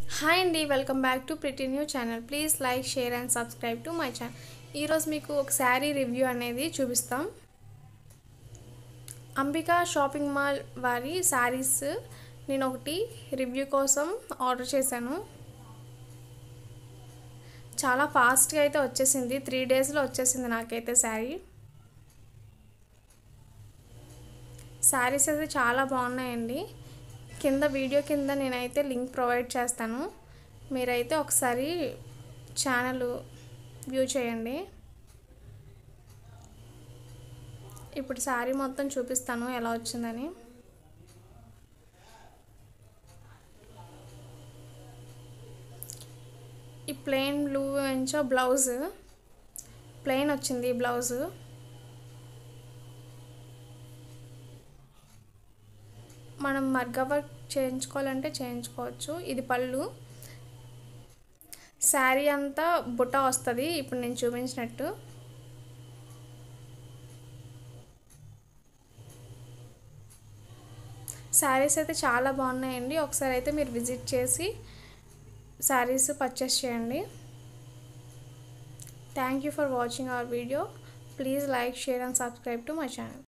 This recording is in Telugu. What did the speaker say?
హాయ్ అండి welcome back to pretty new channel please like share and subscribe to my channel ఈరోజు మీకు ఒక శారీ రివ్యూ అనేది చూపిస్తాం అంబికా షాపింగ్ మాల్ వారి శారీస్ నేను ఒకటి రివ్యూ కోసం ఆర్డర్ చేశాను చాలా ఫాస్ట్గా అయితే వచ్చేసింది త్రీ డేస్లో వచ్చేసింది నాకైతే శారీ శారీస్ అయితే చాలా బాగున్నాయండి కింద వీడియో కింద నేనైతే లింక్ ప్రొవైడ్ చేస్తాను మీరైతే ఒకసారి ఛానల్ వ్యూ చేయండి ఇప్పుడు శారీ మొత్తం చూపిస్తాను ఎలా వచ్చిందని ఈ ప్లెయిన్ బ్లూ ఎంచో బ్లౌజ్ ప్లెయిన్ వచ్చింది బ్లౌజ్ మనం మగ్గ వర్క్ చేయించుకోవాలంటే చేయించుకోవచ్చు ఇది పళ్ళు శారీ అంతా బుట్ట వస్తుంది ఇప్పుడు నేను చూపించినట్టు శారీస్ అయితే చాలా బాగున్నాయండి ఒకసారి అయితే మీరు విజిట్ చేసి శారీస్ పర్చేస్ చేయండి thank you for watching our video please like share and subscribe to my channel